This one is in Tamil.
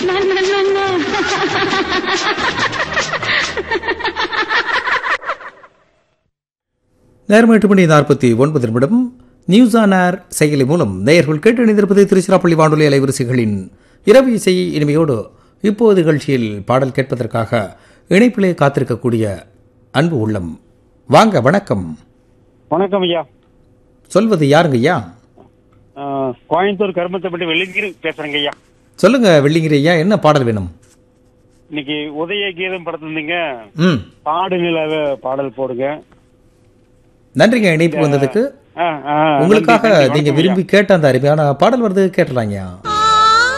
நேரம் எட்டு மணி நாற்பத்தி ஒன்பது நிமிடம் நியூஸ் ஆன் ஏர் செயலி மூலம் நேயர்கள் கேட்டு இணைந்திருப்பது திருச்சிராப்பள்ளி வானொலி அலைவரிசைகளின் இரவு இசை இனிமையோடு இப்போது நிகழ்ச்சியில் பாடல் கேட்பதற்காக இணைப்பிலே காத்திருக்கக்கூடிய அன்பு உள்ளம் வாங்க வணக்கம் வணக்கம் ஐயா சொல்வது யாருங்க ஐயா ஆஹ், கோயம்புத்தூர் கருமத்தைப்பட்டி வெள்ளிங்கிரி பேசுறேங்க ஐயா சொல்லுங்க வெள்ளிங்கிரி ஐயா என்ன பாடல் வேணும் இன்னைக்கு உதய கீதம் படத்துலீங்க ம் பாடு நிலவ பாடல் போடுங்க நன்றிங்க இணைப்பு வந்ததுக்கு ஆ, ஆ, உங்களுக்காக நன்றி, நன்றி, நீங்க வணக்கம் ஐயா. விரும்பி கேட்ட அந்த அருமையான பாடல் வருது கேட்டலாங்க